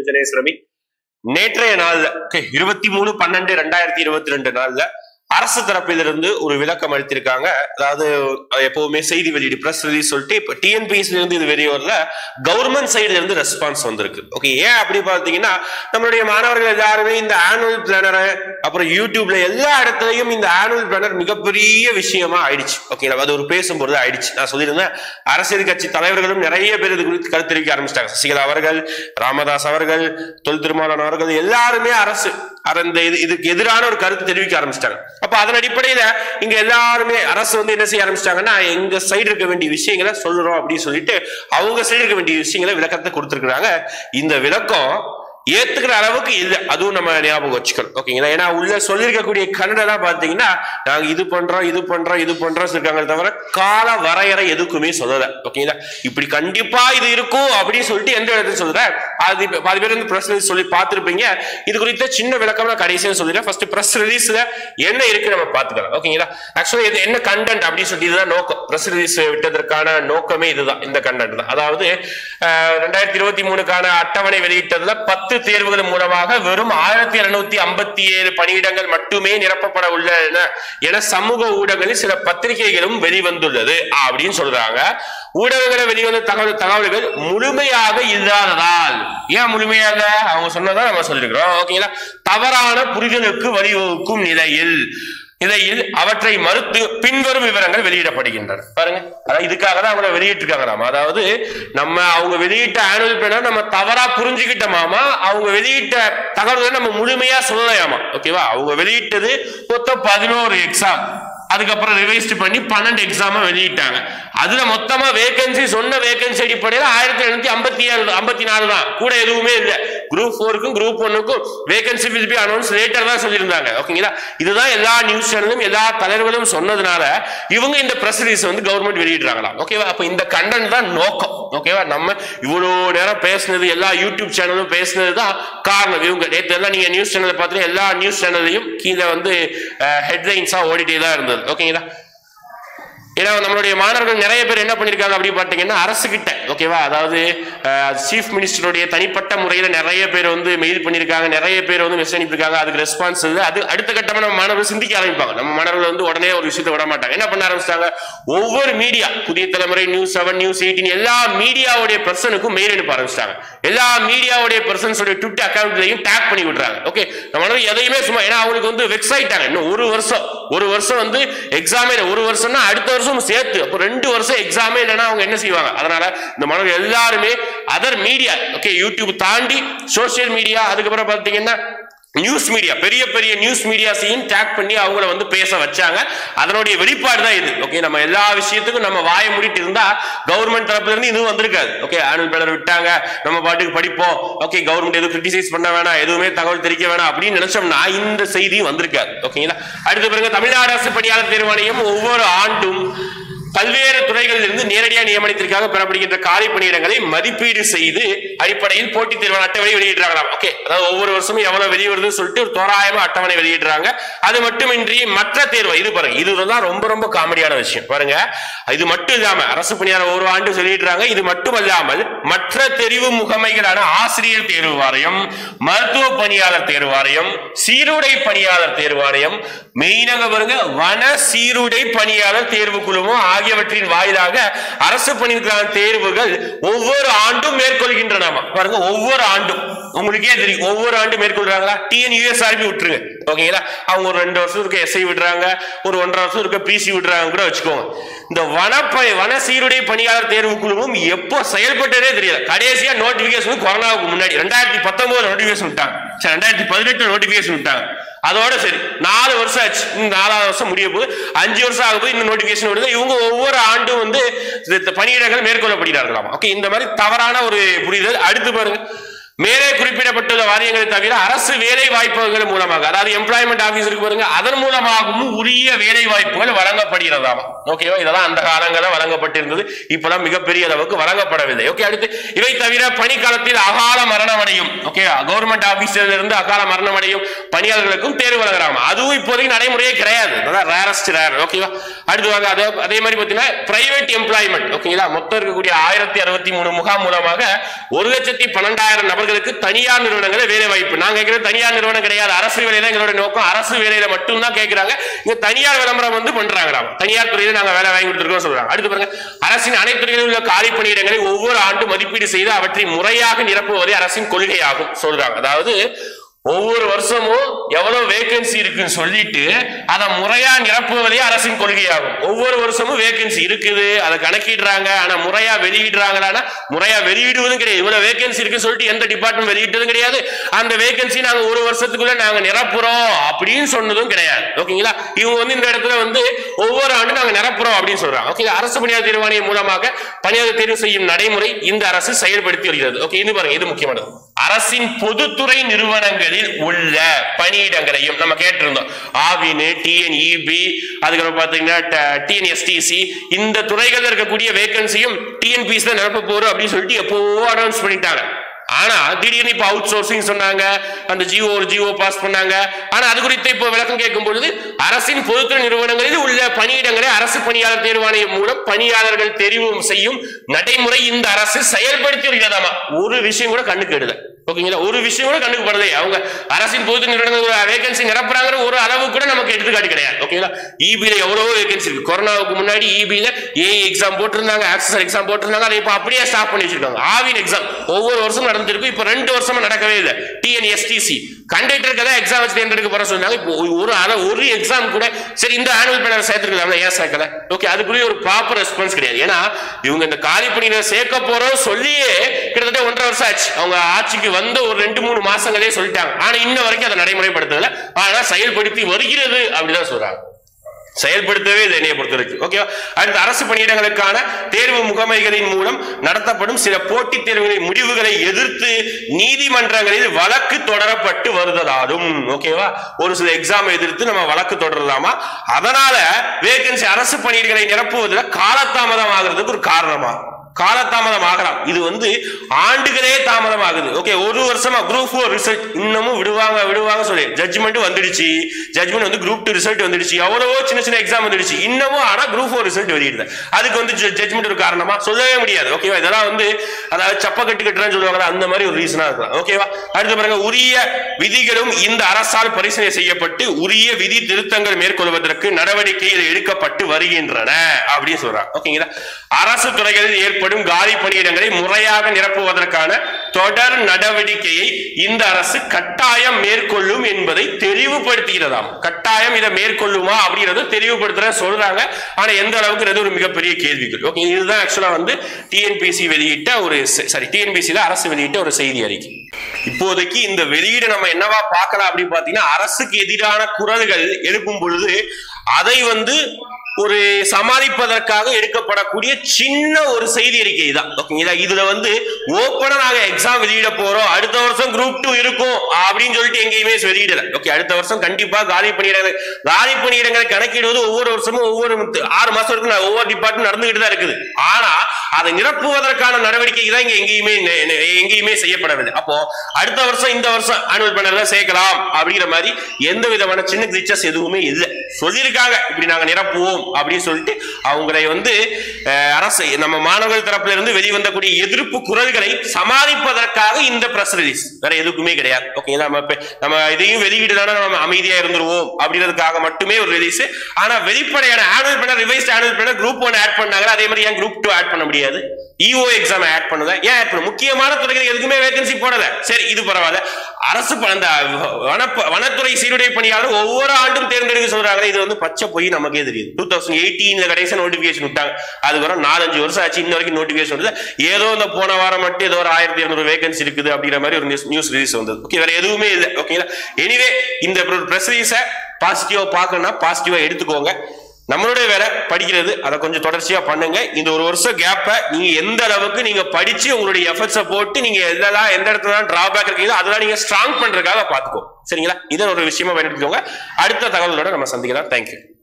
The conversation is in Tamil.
ஜனேஸ்வரமி நேற்றைய நாள்ல okay, இருபத்தி மூணு பன்னெண்டு ரெண்டாயிரத்தி இருபத்தி ரெண்டு நாள்ல அரசு தரப்பிலிருந்து ஒரு விளக்கம் அளித்திருக்காங்க அதாவது அஹ், எப்பவுமே செய்தி வெளியீடு பிரஸ் ரிலீஸ் சொல்லிட்டு இப்ப டிஎன்பிஎஸ்ல இருந்து இது வெளியே வரல கவர்மெண்ட் சைடுல இருந்து ரெஸ்பான்ஸ் வந்திருக்கு ஓகே ஏன் அப்படி பாத்தீங்கன்னா நம்மளுடைய மாணவர்கள் எல்லாருமே இந்த ஆனுவல் பிளானரை அப்புறம் யூடியூப்ல எல்லா இடத்துலயும் இந்த ஆனுவல் பிளானர் மிகப்பெரிய விஷயமா ஆயிடுச்சு ஓகே அது ஒரு பேசும்பொழுது ஆயிடுச்சு நான் சொல்லியிருந்தேன் அரசியல் கட்சி தலைவர்களும் நிறைய பேர் இது குறித்து கருத்து தெரிவிக்க ஆரம்பிச்சிட்டாங்க சசிகலா அவர்கள் ராமதாஸ் அவர்கள் தொல் திருமாவளவன் அவர்கள் எல்லாருமே அரசு அர- இந்த இது இதுக்கு எதிரான ஒரு கருத்து தெரிவிக்க ஆரம்பிச்சிட்டாங்க அப்ப அதன் அடிப்படையில இங்க எல்லாருமே அரசு வந்து என்ன செய்ய ஆரம்பிச்சிட்டாங்கன்னா எங்க சைடு இருக்க வேண்டிய விஷயங்களை சொல்றோம் அப்படின்னு சொல்லிட்டு அவங்க சைடு இருக்க வேண்டிய விஷயங்களை விளக்கத்தை கொடுத்திருக்கிறாங்க இந்த விளக்கம் ஏத்துக்கிற அளவுக்கு இல்ல அதுவும் நம்ம ஞாபகம் வச்சுக்கணும் ஓகேங்களா ஏன்னா உள்ள சொல்லியிருக்கக்கூடிய கன்னடெல்லாம் பாத்தீங்கன்னா நாங்க இது பண்றோம் இது பண்றோம் இது பண்றோம் இருக்காங்க தவிர கால வரையறை எதுக்குமே சொல்லல ஓகேங்களா இப்படி கண்டிப்பா இது இருக்கும் அப்படின்னு சொல்லிட்டு எந்த இடத்துல சொல்ற அது இப்ப பாதி பேர் வந்து பிரஸ் ரிலீஸ் சொல்லி பார்த்திருப்பீங்க இது குறித்த சின்ன விளக்கம் நான் கடைசியா சொல்லிடுறேன் ஃபர்ஸ்ட் பிரஸ் ரிலீஸ்ல என்ன இருக்கு நம்ம பாத்துக்கலாம் ஓகேங்களா ஆக்சுவலா இது என்ன கண்டென்ட் அப்படின்னு சொல்லி இதுதான் நோக்கம் பிரஸ் ரிலீஸ் விட்டதற்கான நோக்கமே இதுதான் இந்த கண்டென்ட் தான் அதாவது ரெண்டாயிரத்தி இருபத்தி மூணுக்கான அட்டவணை வெளியிட்டதுல பத்து தேர்வுகள் மூலமாக வெறும் ஆயிரத்தி இருநூத்தி ஐம்பத்தி ஏழு பணியிடங்கள் மட்டுமே நிரப்பப்பட உள்ளன என சமூக ஊடகங்களில் சில பத்திரிகைகளும் வெளிவந்துள்ளது அப்படின்னு சொல்றாங்க ஊடகங்களை வெளிவந்த தகவல் தகவல்கள் முழுமையாக இல்லாததால் ஏன் முழுமையாக அவங்க சொன்னதான் நம்ம சொல்லிருக்கிறோம் ஓகேங்களா தவறான புரிதலுக்கு வழிவகுக்கும் நிலையில் நிலையில் அவற்றை மறுத்து பின்வரும் விவரங்கள் வெளியிடப்படுகின்றன பாருங்க அதாவது இதுக்காக தான் அவங்கள வெளியிட்டிருக்காங்களாமா அதாவது நம்ம அவங்க வெளியிட்ட ஆனுவல் பிளான நம்ம தவறா புரிஞ்சுக்கிட்டோமாமா அவங்க வெளியிட்ட தகவல்களை நம்ம முழுமையா சொல்லலையாமா ஓகேவா அவங்க வெளியிட்டது மொத்தம் பதினோரு எக்ஸாம் அதுக்கப்புறம் ரிவைஸ்ட் பண்ணி பன்னெண்டு எக்ஸாமா வெளியிட்டாங்க அதுல மொத்தமா வேகன்சி சொன்ன வேகன்சி அடிப்படையில் ஆயிரத்தி எழுநூத்தி ஐம்பத்தி ஏழு ஐம்பத்தி நாலு தான் கூட எதுவுமே இல்ல குரூப் ஃபோருக்கும் குரூப் ஒன்னுக்கும் vacancy will be announce later தான் சொல்லியிருந்தாங்க ஓகேங்களா இதுதான் எல்லா நியூஸ் சேனலும் எல்லா தலைவர்களும் சொன்னதுனால இவங்க இந்த பிரஸ் ரிலீஸ் வந்து கவர்மெண்ட் வெளியிடுறாங்களா ஓகேவா அப்ப இந்த கண்டென்ட் தான் நோக்கம் ஓகேவா நம்ம இவ்வளவு நேரம் பேசுனது எல்லா யூடியூப் சேனலும் பேசுனது தான் காரணம் இவங்க நேற்று எல்லாம் நீங்க நியூஸ் சேனலை பார்த்து எல்லா நியூஸ் சேனல்லையும் கீழே வந்து ஹெட்லைன்ஸா ஓடிட்டே தான் இருந்தது ஓகேங்களா ஏன்னா நம்மளுடைய மாணவர்கள் நிறைய பேர் என்ன பண்ணிருக்காங்க அப்படி பார்த்தீங்கன்னா அரசு கிட்ட ஓகேவா அதாவது சீஃப் மினிஸ்டருடைய தனிப்பட்ட முறையில் நிறைய பேர் வந்து மெயில் பண்ணியிருக்காங்க நிறைய பேர் வந்து மெசேஜ் அனுப்பியிருக்காங்க அதுக்கு ரெஸ்பான்ஸ் இல்லை அது அடுத்த கட்டமாக நம்ம மாணவர்கள் சிந்திக்க ஆரம்பிப்பாங்க நம்ம மாணவர்கள் வந்து உடனே ஒரு விஷயத்தை விட மாட்டாங்க என்ன பண்ண ஆரம்பிச்சிட்டாங்க ஒவ்வொரு மீடியா புதிய தலைமுறை நியூஸ் செவன் நியூஸ் எயிட்டின் எல்லா மீடியாவுடைய பர்சனுக்கும் மெயில் அனுப்ப ஆரம்பிச்சிட்டாங்க எல்லா மீடியாவுடைய பர்சன்ஸோட ட்விட்டர் அக்கௌண்ட்லையும் டேக் பண்ணி விடுறாங்க ஓகே நம்ம மாணவர்கள் எதையுமே சும்மா ஏன்னா அவங்களுக்கு வந்து வெக்ஸ் ஆயிட்டாங்க இன்னும் ஒரு வருஷம் ஒரு வருஷம் வந்து எக்ஸாமே இல்லை ஒரு வருஷம்னா அடுத்த வருஷம் சேர்த்து அப்போ ரெண்டு வருஷம் எக்ஸாமே இல்லைன்னா அவங்க என்ன செய்வாங்க அதனால இந்த மாணவர்கள் எல்லாருமே அதர் மீடியா ஓகே யூடியூப் தாண்டி சோஷியல் மீடியா அதுக்கப்புறம் பார்த்தீங்கன்னா நியூஸ் மீடியா பெரிய பெரிய நியூஸ் மீடியாஸையும் டேக் பண்ணி அவங்கள வந்து பேச வச்சாங்க அதனுடைய வெளிப்பாடு தான் இது ஓகே நம்ம எல்லா விஷயத்துக்கும் நம்ம வாயை மூடிட்டு இருந்தா கவர்மெண்ட் தரப்புல இருந்து இதுவும் வந்திருக்காது ஓகே ஆனுவல் பேனர் விட்டாங்க நம்ம பாட்டுக்கு படிப்போம் ஓகே கவர்மெண்ட் எதுவும் கிரிட்டிசைஸ் பண்ண வேணாம் எதுவுமே தகவல் தெரிவிக்க வேணாம் அப்படின்னு நினைச்சோம்னா இந்த செய்தியும் வந்திருக்காது ஓகேங்களா அடுத்த பிறகு தமிழ்நாடு அரசு பணியாளர் தேர்வாணையம் ஒவ்வொரு ஆண்டும் பல்வேறு துறைகளில் இருந்து நேரடியாக நியமனத்திற்காக பெறப்படுகின்ற காலி பணியிடங்களை மதிப்பீடு செய்து அடிப்படையில் போட்டித் தேர்வான அட்டவணை வெளியிடுறாங்களாம் ஓகே அதாவது ஒவ்வொரு வருஷமும் எவ்வளவு வெளிவருதுன்னு சொல்லிட்டு ஒரு தோராயமா அட்டவணை வெளியிடுறாங்க அது மட்டுமின்றி மற்ற தேர்வு இது பாருங்க இதுதான் ரொம்ப ரொம்ப காமெடியான விஷயம் பாருங்க இது மட்டும் இல்லாம அரசு பணியாளர் ஒரு ஆண்டு வெளியிடுறாங்க இது மட்டுமல்லாமல் மற்ற தெரிவு முகமைகளான ஆசிரியர் தேர்வு வாரியம் மருத்துவ பணியாளர் தேர்வு வாரியம் சீருடை பணியாளர் தேர்வு வாரியம் மெயினாக பாருங்க வன சீருடை பணியாளர் தேர்வு குழுமம் ஆகியவற்றின் வாயிலாக அரசு பணிக்கான தேர்வுகள் ஒவ்வொரு ஆண்டும் மேற்கொள்கின்றனாமா பாருங்க ஒவ்வொரு ஆண்டும் உங்களுக்கே தெரியும் ஒவ்வொரு ஆண்டும் மேற்கொள்றாங்களா டிஎன்யூஎஸ்ஆர்பி விட்டுருங்க ஓகேங்களா அவங்க ஒரு ரெண்டு வருஷம் இருக்க எஸ்ஐ விடுறாங்க ஒரு ஒன்றரை வருஷம் இருக்க பிசி விடுறாங்க கூட வச்சுக்கோங்க இந்த வனப்ப வன சீருடை பணியாளர் தேர்வு குழுவும் எப்போ செயல்பட்டதே தெரியல கடைசியா நோட்டிபிகேஷன் கொரோனாவுக்கு முன்னாடி ரெண்டாயிரத்தி பத்தொன்பது நோட்டிபிகேஷன் விட்டாங்க சரி ரெண்டாயிரத்தி பதினெட்டு நோட்டிபிகேஷன் விட்டாங்க அதோட சரி நாலு வருஷம் ஆச்சு இன்னும் நாலாவது வருஷம் முடிய போகுது அஞ்சு வருஷம் ஆக போது இன்னும் நோட்டிபிகேஷன் வருது இவங்க ஒவ்வொரு ஆண்டும் வந்து இந்த பணியிடங்கள் மேற்கொள்ளப்படுகிறார்களாம் ஓகே இந்த மாதிரி தவறான ஒரு புரிதல் அடுத்து பாருங்க மேலே குறிப்பிடப்பட்டுள்ள வாரியங்களை தவிர அரசு வேலை வாய்ப்புகள் மூலமாக அதாவது எம்ப்ளாய்மெண்ட் ஆபீஸருக்கு பாருங்க அதன் மூலமாகவும் உரிய வேலை வாய்ப்புகள் வழங்கப்படுகிறதாமா ஓகேவா இதெல்லாம் அந்த காலங்களில் வழங்கப்பட்டிருந்தது இப்பெல்லாம் மிகப்பெரிய அளவுக்கு வழங்கப்படவில்லை ஓகே அடுத்து இவை தவிர பணிக்காலத்தில் அகால மரணம் அடையும் ஓகே கவர்மெண்ட் ஆபீஸ்ல இருந்து அகால மரணம் அடையும் பணியாளர்களுக்கும் தேர்வு வழங்குறாங்க அதுவும் இப்போதைக்கு நடைமுறையே கிடையாது அதான் ரேரஸ்ட் ரேர் ஓகேவா அடுத்து வாங்க அதே அதே மாதிரி பார்த்தீங்கன்னா பிரைவேட் எம்ப்ளாய்மெண்ட் ஓகேங்களா மொத்தம் இருக்கக்கூடிய ஆயிரத்தி அறுபத்தி மூணு முகாம் மூலமாக ஒரு லட்சத்தி பன்னெண்டாயிரம் நபர்கள் மாணவர்களுக்கு தனியார் நிறுவனங்கள வேலை வாய்ப்பு நாங்க கேட்கிறது தனியார் நிறுவனம் கிடையாது அரசு வேலை தான் எங்களோட நோக்கம் அரசு வேலையில மட்டும்தான் கேட்கிறாங்க இங்க தனியார் விளம்பரம் வந்து பண்றாங்களாம் தனியார் துறையில நாங்க வேலை வாங்கி கொடுத்துருக்கோம் சொல்றாங்க அடுத்து பாருங்க அரசின் அனைத்து துறைகளில் உள்ள காலி பணியிடங்களை ஒவ்வொரு ஆண்டு மதிப்பீடு செய்து அவற்றை முறையாக நிரப்புவதே அரசின் கொள்கையாகும் சொல்றாங்க அதாவது ஒவ்வொரு வருஷமும் எவ்வளவு வேகன்சி இருக்குன்னு சொல்லிட்டு அதை முறையா நிரப்புவதே அரசின் கொள்கையாகும் ஒவ்வொரு வருஷமும் வேகன்சி இருக்குது அதை கணக்கிடுறாங்க ஆனா முறையா வெளியிடுறாங்களான்னா முறையா வெளியிடுவதும் கிடையாது இவ்வளவு வேகன்சி இருக்குன்னு சொல்லிட்டு எந்த டிபார்ட்மெண்ட் வெளியிட்டதும் கிடையாது அந்த வேகன்சி நாங்க ஒரு வருஷத்துக்குள்ள நாங்க நிரப்புறோம் அப்படின்னு சொன்னதும் கிடையாது ஓகேங்களா இவங்க வந்து இந்த இடத்துல வந்து ஒவ்வொரு ஆண்டும் நாங்க நிரப்புறோம் அப்படின்னு சொல்றாங்க ஓகே அரசு பணியாளர் தேர்வாணையம் மூலமாக பணியாளர் தேர்வு செய்யும் நடைமுறை இந்த அரசு செயல்படுத்தி வருகிறது ஓகே இது பாருங்க இது முக்கியமானது அரசின் பொதுத்துறை நிறுவனங்களில் உள்ள பணியிடங்களையும் நம்ம கேட்டிருந்தோம் ஆவின் டிஎன்இபி அதுக்கப்புறம் பாத்தீங்கன்னா டிஎன்எஸ்டிசி இந்த துறைகள்ல இருக்கக்கூடிய வேகன்சியும் டிஎன்பிஎஸ் தான் நிரப்ப போறோம் அப்படின்னு சொல்லிட்டு எப்போவோ அனௌன்ஸ் பண்ணிட்டாங்க ஆனா திடீர்னு இப்ப அவுட் சோர்சிங் சொன்னாங்க அந்த ஜிஓ ஒரு ஜிஓ பாஸ் பண்ணாங்க ஆனா அது குறித்து இப்போ விளக்கம் கேட்கும் பொழுது அரசின் பொதுத்துறை நிறுவனங்களில் உள்ள பணியிடங்களை அரசு பணியாளர் தேர்வாணையம் மூலம் பணியாளர்கள் தெரிவு செய்யும் நடைமுறை இந்த அரசு செயல்படுத்தி வருகிறதாமா ஒரு விஷயம் கூட கண்ணுக்கு எடுத ஓகேங்களா ஒரு விஷயம் கூட கண்ணுக்கு படுதே அவங்க அரசின் பொது நிறுவனங்கள் வேகன்சி நிரப்புறாங்கிற ஒரு அளவு கூட நமக்கு எடுத்துக்காட்டு கிடையாது ஓகேங்களா இபில எவ்வளவோ வேகன்சி இருக்கு கொரோனாவுக்கு முன்னாடி இபில ஏ எக்ஸாம் போட்டிருந்தாங்க ஆக்சஸ் எக்ஸாம் போட்டிருந்தாங்க அதை இப்போ அப்படியே ஸ்டாப் பண்ணி வச்சிருக்காங்க ஆவின் எக்ஸாம் ஒவ்வொரு வருஷம் நடந்திருக்கு இப்போ ரெண்டு வருஷமா நடக்கவே இல்லை டிஎன்எஸ்டிசி கண்டக்டருக்கு தான் எக்ஸாம் வச்சு தேர்ந்தெடுக்க போற சொன்னாங்க இப்போ ஒரு அளவு ஒரு எக்ஸாம் கூட சரி இந்த ஆனுவல் பேனர் சேர்த்துருக்கலாம் ஏன் சேர்க்கல ஓகே அதுக்குரிய ஒரு ப்ராப்பர் ரெஸ்பான்ஸ் கிடையாது ஏன்னா இவங்க இந்த காலி பணியில சேர்க்க போறோம் சொல்லியே கிட்டத்தட்ட ஒன்றரை வருஷம் ஆச்சு அவங்க ஆட்சிக்கு வந்த ஒரு ரெண்டு மூணு மாசங்களே சொல்லிட்டாங்க ஆனா இன்ன வரைக்கும் அதை நடைமுறைப்படுத்தல ஆனா செயல்படுத்தி வருகிறது அப்படிதான் சொல்றாங்க செயல்படுத்தவே இல்லை என்னைய பொறுத்த வரைக்கும் ஓகேவா அடுத்து அரசு பணியிடங்களுக்கான தேர்வு முகமைகளின் மூலம் நடத்தப்படும் சில போட்டித் தேர்வுகளின் முடிவுகளை எதிர்த்து நீதிமன்றங்களில் வழக்கு தொடரப்பட்டு வருவதாலும் ஓகேவா ஒரு சில எக்ஸாம் எதிர்த்து நம்ம வழக்கு தொடரலாமா அதனால வேகன்சி அரசு பணியிடங்களை நிரப்புவதில் காலதாமதம் ஆகிறதுக்கு ஒரு காரணமா காலதாமதம் ஆகலாம் இது வந்து ஆண்டுகளே தாமதம் ஆகுது ஓகே ஒரு வருஷமா குரூப் ஃபோர் ரிசல்ட் இன்னமும் விடுவாங்க விடுவாங்க சொல்லி ஜட்ஜ்மெண்ட் வந்துடுச்சு ஜட்ஜ்மெண்ட் வந்து குரூப் டூ ரிசல்ட் வந்துடுச்சு எவ்வளவோ சின்ன சின்ன எக்ஸாம் வந்துடுச்சு இன்னமும் ஆனா குரூப் ஃபோர் ரிசல்ட் வெளியிடுது அதுக்கு வந்து ஜட்ஜ்மெண்ட் ஒரு காரணமா சொல்லவே முடியாது ஓகேவா இதெல்லாம் வந்து அதாவது சப்ப கட்டு கட்டுறேன்னு சொல்லுவாங்க அந்த மாதிரி ஒரு ரீசனா இருக்கலாம் ஓகேவா அடுத்த பிறகு உரிய விதிகளும் இந்த அரசால் பரிசீலனை செய்யப்பட்டு உரிய விதி திருத்தங்கள் மேற்கொள்வதற்கு நடவடிக்கைகள் எடுக்கப்பட்டு வருகின்றன அப்படின்னு சொல்றாங்க ஓகேங்களா அரசு துறைகளில் ஏற்படும் காலி பணியிடங்களை முறையாக நிரப்புவதற்கான தொடர் நடவடிக்கையை இந்த அரசு கட்டாயம் மேற்கொள்ளும் என்பதை தெளிவுபடுத்துகிறதாம் கட்டாயம் இதை மேற்கொள்ளுமா அப்படிங்கறத தெளிவுபடுத்துற சொல்றாங்க ஆனா எந்த அளவுக்கு இது ஒரு மிகப்பெரிய கேள்விகள் ஓகே இதுதான் ஆக்சுவலா வந்து டிஎன்பிசி வெளியிட்ட ஒரு சாரி டிஎன்பிசில அரசு வெளியிட்ட ஒரு செய்தி அறிக்கை இப்போதைக்கு இந்த வெளியீடு நம்ம என்னவா பார்க்கலாம் அப்படின்னு பாத்தீங்கன்னா அரசுக்கு எதிரான குரல்கள் எழுப்பும் பொழுது அதை வந்து ஒரு சமாளிப்பதற்காக எடுக்கப்படக்கூடிய சின்ன ஒரு செய்தி அறிக்கை தான் ஓகேங்களா இதுல வந்து ஓப்பனா நாங்க எக்ஸாம் வெளியிட போறோம் அடுத்த வருஷம் குரூப் டூ இருக்கும் அப்படின்னு சொல்லிட்டு எங்கேயுமே வெளியிடல ஓகே அடுத்த வருஷம் கண்டிப்பா காலி பணியிடங்கள் காலி பணியிடங்களை கணக்கிடுவது ஒவ்வொரு வருஷமும் ஒவ்வொரு மத்த- ஆறு மாசம் இருக்கு ஒவ்வொரு டிபார்ட்மெண்ட் நடந்துகிட்டு தான் இருக்குது ஆனா அதை நிரப்புவதற்கான நடவடிக்கை தான் இங்க எங்கேயுமே நெ- நெ- எங்கேயுமே செய்யப்படவில்லை அப்போ அடுத்த வருஷம் இந்த வருஷம் ஆனுவல் பேனர்ல சேர்க்கலாம் அப்படிங்கிற மாதிரி எந்த விதமான சின்ன கிளிச்சஸ் எதுவுமே இல்லை சொல்லியிருக்காங்க இப்படி நாங்க நிரப்புவோம் அப்படின்னு சொல்லிட்டு அவங்களை வந்து அஹ், அரசு நம்ம மாணவர்கள் தரப்புல இருந்து வெளிவந்தக்கூடிய எதிர்ப்பு குரல்களை சமாளிப்பதற்காக இந்த பிரஸ் ரிலீஸ் வேற எதுக்குமே கிடையாது ஓகேங்களா நம்ம இப்ப- நம்ம இதையும் வெளியிடலாம்னா நம்ம அமைதியா இருந்துருவோம் அப்படின்றதுக்காக மட்டுமே ஒரு ரிலீஸ் ஆனா வெளிப்படையான annual planner revised annual planner group one add பண்ணாங்க அதே மாதிரி ஏன் குரூப் டூ ஆட் பண்ண முடியாது இஓ எக்ஸாம் ஆட் பண்ணுதா ஏன் ஆட் பண்ண முக்கியமான துறைகள் எதுக்குமே வேகன்சி போடல சரி இது பரவாயில்ல அரசு ப- அந்த வனப்ப வனத்துறை சீருடை பணியாளர் ஒவ்வொரு ஆண்டும் தேர்ந்தெடுக்க சொல்றாங்க இது வந்து பச்சை போய் நமக்கே தெரியுது டூ தௌசண்ட் எயிட்டீன்ல கடைசி நோட்டிபிகேஷன் விட்டாங்க அதுக்கப்புறம் நாலஞ்சு வருஷம் ஆச்சு இன்ன வரைக்கும் நோட்டிபிகேஷன் வருது ஏதோ இந்த போன வாரம் மட்டும் ஏதோ ஒரு ஆயிரத்தி இருநூறு வேகன்சி இருக்குது அப்படிங்கிற மாதிரி ஒரு நியூஸ் நியூஸ் ரிலீஸ் வந்தது ஓகே வேற எதுவுமே இல்லை ஓகேங்களா எனிவே இந்த பிரஸ் ரிலீஸை பாசிட்டிவா பார்க்கணும்னா பாசிட்டிவா எடுத்துக்கோங்க நம்மளுடைய வேலை படிக்கிறது அதை கொஞ்சம் தொடர்ச்சியா பண்ணுங்க இந்த ஒரு வருஷம் கேப்பை நீங்க எந்த அளவுக்கு நீங்க படிச்சு உங்களுடைய எஃபர்ட்ஸை போட்டு நீங்க எதெல்லாம் எந்த இடத்துல டிராபேக் இருக்கீங்களோ அதெல்லாம் நீங்க ஸ்ட்ராங் பண்றதுக்காக பாத்துக்கோ சரிங்களா இதை ஒரு விஷயமா பயன்படுத்திக்கோங்க அடுத்த தகவலோட நம்ம சந்திக்கலாம் தேங்க்யூ